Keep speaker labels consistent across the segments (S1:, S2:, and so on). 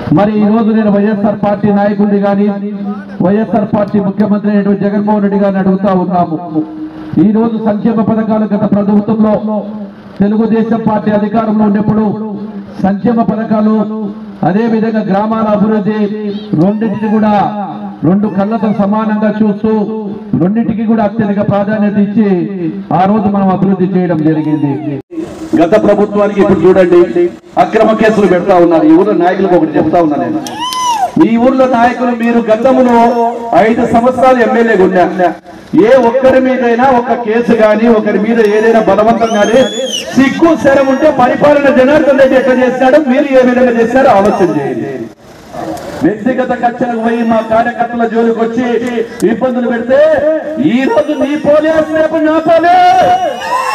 S1: మరి ఈ రోజు నేను వైఎస్ఆర్ పార్టీ నాయకుడిని గాని వైఎస్ఆర్ పార్టీ ముఖ్యమంత్రి అయినటువంటి జగన్మోహన్ రెడ్డి గారిని అడుగుతా ఉన్నాము ఈ రోజు సంక్షేమ పథకాలు గత ప్రభుత్వంలో తెలుగుదేశం పార్టీ అధికారంలో ఉన్నప్పుడు సంక్షేమ పథకాలు అదే విధంగా గ్రామాల అభివృద్ధి రెండింటిని కూడా రెండు కళ్ళతో సమానంగా చూస్తూ రెండింటికి కూడా అత్యధిక ప్రాధాన్యత ఇచ్చి ఆ రోజు మనం అభివృద్ధి చేయడం జరిగింది
S2: గత ప్రభుత్వానికి ఇప్పుడు చూడండి అక్రమ కేసులు పెడతా ఉన్నారు ఈ ఊర్లో నాయకులకు ఒకటి చెప్తా ఉన్నా నేను ఈ ఊర్లో నాయకులు మీరు గతంలో ఐదు సంవత్సరాలు ఎమ్మెల్యేగా ఉన్నా ఏ ఒక్కరి మీదైనా ఒక కేసు గాని ఒకరి మీద ఏదైనా బలవంతం గాని సిగ్గు శరం ఉంటే పరిపాలన జనార్దన్ రెడ్డి ఎట్లా చేస్తాడో మీరు ఏ విధంగా చేస్తారో ఆలోచన చేయండి వ్యక్తిగత కక్షలకు పోయి మా కార్యకర్తల జోలికి వచ్చి ఇబ్బందులు పెడితే ఈ రోజు నీ పోలీస్ రేపు నా పోలీస్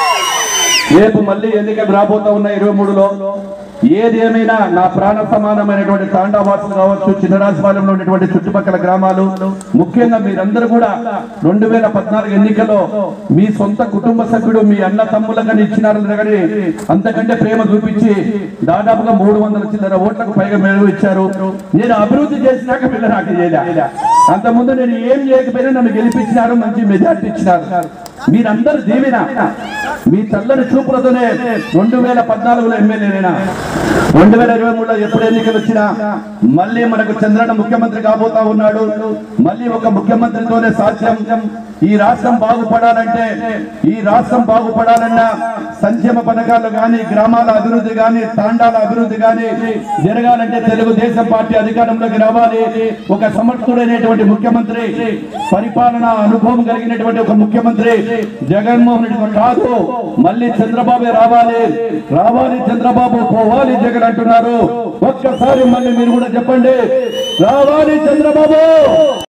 S2: రేపు మళ్ళీ ఎన్నికలు రాబోతా ఉన్నాయి ఇరవై మూడులో ఏది ఏమైనా నా ప్రాణ సమానమైనటువంటి తాండావాసులు కావచ్చు చిన్నరాజపాలెంలో ఉన్నటువంటి చుట్టుపక్కల గ్రామాలు ముఖ్యంగా మీరందరూ కూడా రెండు వేల పద్నాలుగు ఎన్నికల్లో మీ సొంత కుటుంబ సభ్యుడు మీ అన్న తమ్ములకని ఇచ్చినారని కానీ అంతకంటే ప్రేమ చూపించి దాదాపుగా మూడు వందల చిల్లర ఓట్లకు పైగా మెరుగు ఇచ్చారు నేను అభివృద్ధి చేసినాక పిల్ల నాకు చేయలే అంతకుముందు నేను ఏం చేయకపోయినా నన్ను గెలిపించినారు మంచి మెజార్టీ ఇచ్చినారు మీరందరూ దీవిన మీ చల్లని చూపులతోనే రెండు వేల పద్నాలుగులో ఎమ్మెల్యేనైనా రెండు వేల ఇరవై మూడులో ఎప్పుడు ఎన్నికలు వచ్చినా మళ్ళీ మనకు చంద్రన్న ముఖ్యమంత్రి కాబోతా ఉన్నాడు మళ్ళీ ఒక ముఖ్యమంత్రితోనే సాధ్యం ఈ రాష్ట్రం బాగుపడాలంటే ఈ రాష్ట్రం బాగుపడాలన్నా సంక్షేమ పథకాలు గాని గ్రామాల అభివృద్ధి గాని తాండాల అభివృద్ధి గాని జరగాలంటే తెలుగుదేశం పార్టీ అధికారంలోకి రావాలి ఒక సమర్థుడైనటువంటి ముఖ్యమంత్రి పరిపాలన అనుభవం కలిగినటువంటి ఒక ముఖ్యమంత్రి జగన్మోహన్ రెడ్డి కాదు మళ్ళీ చంద్రబాబే రావాలి రావాలి చంద్రబాబు పోవాలి జగన్ అంటున్నారు ఒక్కసారి మళ్ళీ మీరు కూడా చెప్పండి రావాలి చంద్రబాబు